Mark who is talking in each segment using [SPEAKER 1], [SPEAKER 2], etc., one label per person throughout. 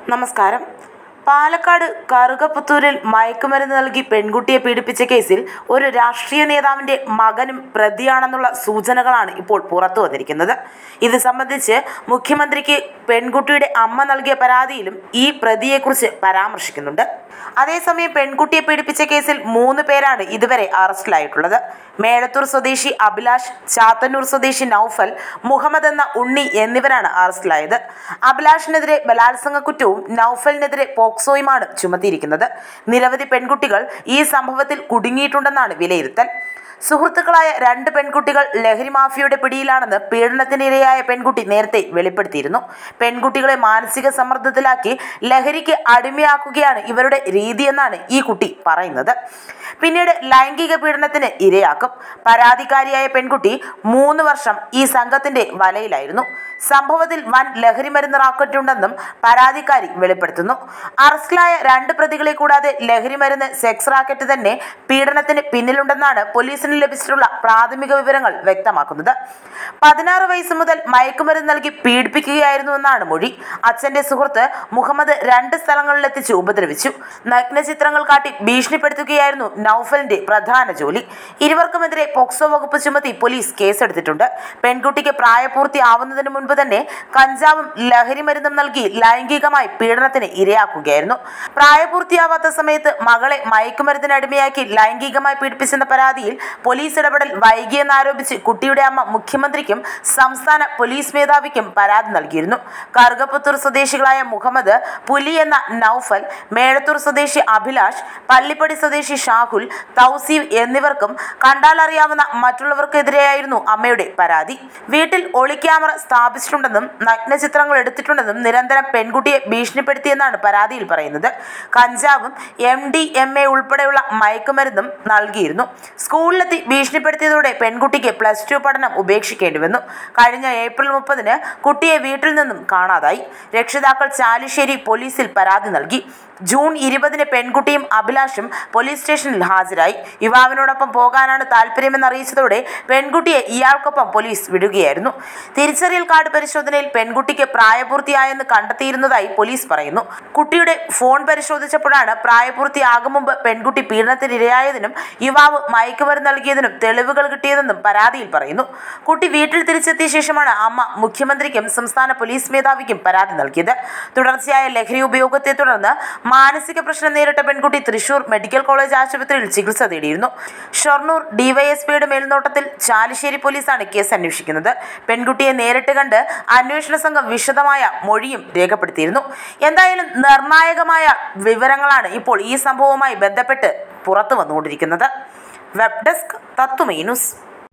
[SPEAKER 1] നമസ്കാരം പാലക്കാട് കറുകപ്പുത്തൂരിൽ മയക്കുമരുന്ന് നൽകി പെൺകുട്ടിയെ പീഡിപ്പിച്ച കേസിൽ ഒരു രാഷ്ട്രീയ നേതാവിന്റെ മകനും പ്രതിയാണെന്നുള്ള സൂചനകളാണ് ഇപ്പോൾ പുറത്തു വന്നിരിക്കുന്നത് ഇത് സംബന്ധിച്ച് മുഖ്യമന്ത്രിക്ക് പെൺകുട്ടിയുടെ അമ്മ നൽകിയ പരാതിയിലും ഈ പ്രതിയെക്കുറിച്ച് പരാമർശിക്കുന്നുണ്ട് അതേസമയം പെൺകുട്ടിയെ പീഡിപ്പിച്ച കേസിൽ മൂന്ന് പേരാണ് ഇതുവരെ അറസ്റ്റിലായിട്ടുള്ളത് മേഴത്തൂർ സ്വദേശി അഭിലാഷ് ചാത്തന്നൂർ സ്വദേശി നൌഫൽ മുഹമ്മദ് എന്ന ഉണ്ണി എന്നിവരാണ് അറസ്റ്റിലായത് അഭിലാഷിനെതിരെ ബലാത്സംഗ കുറ്റവും നൌഫലിനെതിരെ പോക്സോയുമാണ് ചുമത്തിയിരിക്കുന്നത് നിരവധി പെൺകുട്ടികൾ ഈ സംഭവത്തിൽ കുടുങ്ങിയിട്ടുണ്ടെന്നാണ് വിലയിരുത്തൽ സുഹൃത്തുക്കളായ രണ്ട് പെൺകുട്ടികൾ ലഹരി മാഫിയയുടെ പിടിയിലാണെന്ന് പീഡനത്തിനിരയായ പെൺകുട്ടി നേരത്തെ വെളിപ്പെടുത്തിയിരുന്നു പെൺകുട്ടികളെ മാനസിക സമ്മർദ്ദത്തിലാക്കി ലഹരിക്ക് അടിമയാക്കുകയാണ് ഇവരുടെ രീതിയെന്നാണ് ഈ കുട്ടി പറയുന്നത് പിന്നീട് ലൈംഗിക പീഡനത്തിന് ഇരയാക്കും പരാതിക്കാരിയായ പെൺകുട്ടി മൂന്ന് വർഷം ഈ സംഘത്തിന്റെ വലയിലായിരുന്നു സംഭവത്തിൽ വൻ ലഹരി മരുന്ന് റാക്കറ്റുണ്ടെന്നും പരാതിക്കാരി വെളിപ്പെടുത്തുന്നു അറസ്റ്റിലായ രണ്ട് പ്രതികളെ കൂടാതെ ലഹരി മരുന്ന് സെക്സ് റാക്കറ്റ് തന്നെ പീഡനത്തിന് പിന്നിലുണ്ടെന്നാണ് പോലീസിന് ലഭിച്ചിട്ടുള്ള പ്രാഥമിക വിവരങ്ങൾ വ്യക്തമാക്കുന്നത് പതിനാറ് വയസ്സ് മുതൽ മയക്കുമരുന്ന് നൽകി പീഡിപ്പിക്കുകയായിരുന്നുവെന്നാണ് മൊഴി അച്ഛന്റെ സുഹൃത്ത് മുഹമ്മദ് രണ്ട് സ്ഥലങ്ങളിലെത്തിച്ച് ഉപദ്രവിച്ചു നഗ്നചിത്രങ്ങൾ കാട്ടി ഭീഷണിപ്പെടുത്തുകയായിരുന്നു നൌഫലിന്റെ പ്രധാന ജോലി ഇരുവർക്കുമെതിരെ പോക്സോ വകുപ്പ് ചുമത്തി പോലീസ് കേസെടുത്തിട്ടുണ്ട് പെൺകുട്ടിക്ക് പ്രായപൂർത്തിയാവുന്നതിന് മുൻപ് തന്നെ കഞ്ചാവും ലഹരി മരുന്നും നൽകി ലൈംഗികമായി പീഡനത്തിന് ഇരയാക്കുകയായിരുന്നു പ്രായപൂർത്തിയാവാത്ത സമയത്ത് മകളെ മയക്കുമരുന്നിന് അടിമയാക്കി ലൈംഗികമായി പീഡിപ്പിച്ചെന്ന പരാതിയിൽ പോലീസ് ഇടപെടൽ വൈകിയെന്നാരോപിച്ച് കുട്ടിയുടെ അമ്മ മുഖ്യമന്ത്രിക്കും സംസ്ഥാന പോലീസ് മേധാവിക്കും പരാതി നൽകിയിരുന്നു കറുകപ്പുത്തൂർ സ്വദേശികളായ മുഹമ്മദ് പുലി എന്ന നൌഫൽ മേഴത്തൂർ സ്വദേശി അഭിലാഷ് പള്ളിപ്പടി സ്വദേശി ഷാഹുൽ തൗസീഫ് എന്നിവർക്കും കണ്ടാലറിയാവുന്ന മറ്റുള്ളവർക്കെതിരെയായിരുന്നു അമ്മയുടെ പരാതി വീട്ടിൽ ഒളി ക്യാമറ സ്ഥാപിച്ചിട്ടുണ്ടെന്നും നഗ്നചിത്രങ്ങൾ എടുത്തിട്ടുണ്ടെന്നും നിരന്തരം പെൺകുട്ടിയെ ഭീഷണിപ്പെടുത്തിയെന്നാണ് പരാതിയിൽ പറയുന്നത് കഞ്ചാവും എം ഡി എം എ ഉൾപ്പെടെയുള്ള മയക്കുമരുന്നും നൽകിയിരുന്നു സ്കൂളിലെത്തി ഭീഷണിപ്പെടുത്തിയതോടെ പെൺകുട്ടിക്ക് പ്ലസ് ടു പഠനം ഉപേക്ഷിക്കേണ്ടി വന്നു കഴിഞ്ഞ ഏപ്രിൽ മുപ്പതിന് കുട്ടിയെ വീട്ടിൽ നിന്നും കാണാതായി രക്ഷിതാക്കൾ ചാലിശ്ശേരി പോലീസിൽ പരാതി നൽകി ജൂൺ ഇരുപതിന് പെൺകുട്ടിയും അഭിലാഷും പോലീസ് സ്റ്റേഷനിൽ ഹാജരായി യുവാവിനോടൊപ്പം പോകാനാണ് താല്പര്യമെന്ന് അറിയിച്ചതോടെ പെൺകുട്ടിയെ ഇയാൾക്കൊപ്പം പോലീസ് വിടുകയായിരുന്നു തിരിച്ചറിയൽ കാർഡ് പരിശോധനയിൽ പെൺകുട്ടിക്ക് പ്രായപൂർത്തിയായെന്ന് കണ്ടെത്തിയിരുന്നതായി പോലീസ് പറയുന്നു കുട്ടിയുടെ ഫോൺ പരിശോധിച്ചപ്പോഴാണ് പ്രായപൂർത്തിയാകും മുമ്പ് പെൺകുട്ടി പീഡനത്തിനിരയായതിനും യുവാവ് മയക്കുമരുന്ന് നൽകിയതിനും തെളിവുകൾ കിട്ടിയതെന്നും പരാതിയിൽ പറയുന്നു കുട്ടി വീട്ടിൽ തിരിച്ചെത്തിയ ശേഷമാണ് അമ്മ മുഖ്യമന്ത്രിക്കും സംസ്ഥാന പോലീസ് മേധാവിക്കും പരാതി നൽകിയത് തുടർച്ചയായ ലഹരി ഉപയോഗത്തെ തുടർന്ന് മാനസിക പ്രശ്നം നേരിട്ട പെൺകുട്ടി തൃശൂർ മെഡിക്കൽ കോളേജ് ആശുപത്രിയിൽ ചികിത്സ തേടിയിരുന്നു ഷൊർണൂർ ഡിവൈഎസ്പിയുടെ മേൽനോട്ടത്തിൽ ചാലിശ്ശേരി പോലീസാണ് കേസ് അന്വേഷിക്കുന്നത് പെൺകുട്ടിയെ നേരിട്ട് കണ്ട് അന്വേഷണ സംഘം വിശദമായ മൊഴിയും രേഖപ്പെടുത്തിയിരുന്നു എന്തായാലും നിർണായകമായ വിവരങ്ങളാണ് ഇപ്പോൾ ഈ സംഭവവുമായി ബന്ധപ്പെട്ട് പുറത്തു വന്നുകൊണ്ടിരിക്കുന്നത് വെബ് ഡെസ്ക് തത്തുമൈ ന്യൂസ്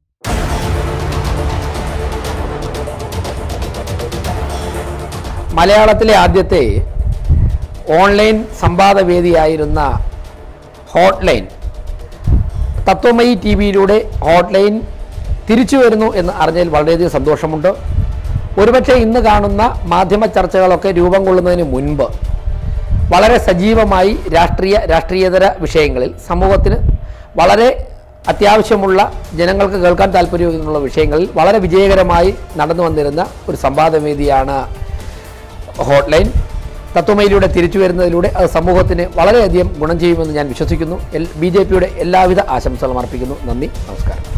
[SPEAKER 2] മലയാളത്തിലെ ആദ്യത്തെ ഓൺലൈൻ സംവാദവേദിയായിരുന്ന ഹോട്ട്ലൈൻ തത്വമയി ടി വിയിലൂടെ ഹോട്ട്ലൈൻ തിരിച്ചു വരുന്നു എന്ന് അറിഞ്ഞതിൽ വളരെയധികം സന്തോഷമുണ്ട് ഒരുപക്ഷെ ഇന്ന് കാണുന്ന മാധ്യമ ചർച്ചകളൊക്കെ രൂപം കൊള്ളുന്നതിന് മുൻപ് വളരെ സജീവമായി രാഷ്ട്രീയ രാഷ്ട്രീയേതര വിഷയങ്ങളിൽ സമൂഹത്തിന് വളരെ അത്യാവശ്യമുള്ള ജനങ്ങൾക്ക് കേൾക്കാൻ താല്പര്യമുള്ള വിഷയങ്ങളിൽ വളരെ വിജയകരമായി നടന്നു വന്നിരുന്ന ഒരു സംവാദവേദിയാണ് ഹോട്ട്ലൈൻ തത്വമയിലൂടെ തിരിച്ചു വരുന്നതിലൂടെ അത് സമൂഹത്തിന് വളരെയധികം ഗുണം ചെയ്യുമെന്ന് ഞാൻ വിശ്വസിക്കുന്നു എൽ ബി ജെ പിയുടെ എല്ലാവിധ ആശംസകളും അർപ്പിക്കുന്നു നന്ദി നമസ്കാരം